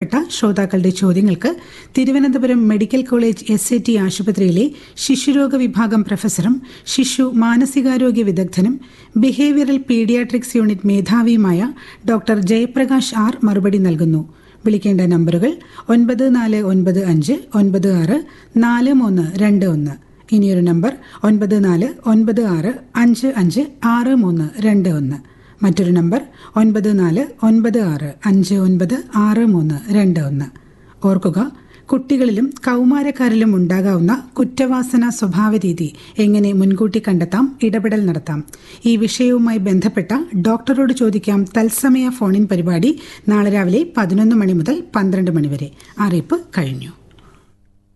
ബന്ധപ്പെട്ട ശ്രോതാക്കളുടെ ചോദ്യങ്ങൾക്ക് Thiruvananthapuram medical college S A T ആശുപത്രിയിലെ ശിശുരോഗ വിഭാഗം പ്രൊഫസറും ശിശു മാനസികാരോഗ്യ വിദഗ്ധനും ബിഹേവിയറൽ പീഡിയാട്രിക്സ് യൂണിറ്റ് മേധാവിയുമായ ഡോക്ടർ ജയപ്രകാശ് ആർ മറുപടി നൽകുന്നു വിളിക്കേണ്ട നമ്പറുകൾ ഒൻപത് നാല് ഒൻപത് അഞ്ച് ഒൻപത് ആറ് നാല് മൂന്ന് രണ്ട് ഒന്ന് ഇനിയൊരു നമ്പർ ഒൻപത് നാല് ഒൻപത് ആറ് അഞ്ച് അഞ്ച് ആറ് മൂന്ന് രണ്ട് ഒന്ന് മറ്റൊരു നമ്പർ ഒൻപത് നാല് ഒൻപത് ആറ് അഞ്ച് ഒൻപത് ആറ് മൂന്ന് രണ്ട് ഒന്ന് ഓർക്കുക കുട്ടികളിലും കൗമാരക്കാരിലും ഉണ്ടാകാവുന്ന കുറ്റവാസന സ്വഭാവരീതി എങ്ങനെ മുൻകൂട്ടി കണ്ടെത്താം ഇടപെടൽ നടത്താം ഈ വിഷയവുമായി ബന്ധപ്പെട്ട ഡോക്ടറോട് ചോദിക്കാം തത്സമയ ഫോണിൻ പരിപാടി നാളെ രാവിലെ പതിനൊന്ന് മണി മുതൽ പന്ത്രണ്ട് മണി വരെ അറിയിപ്പ് കഴിഞ്ഞു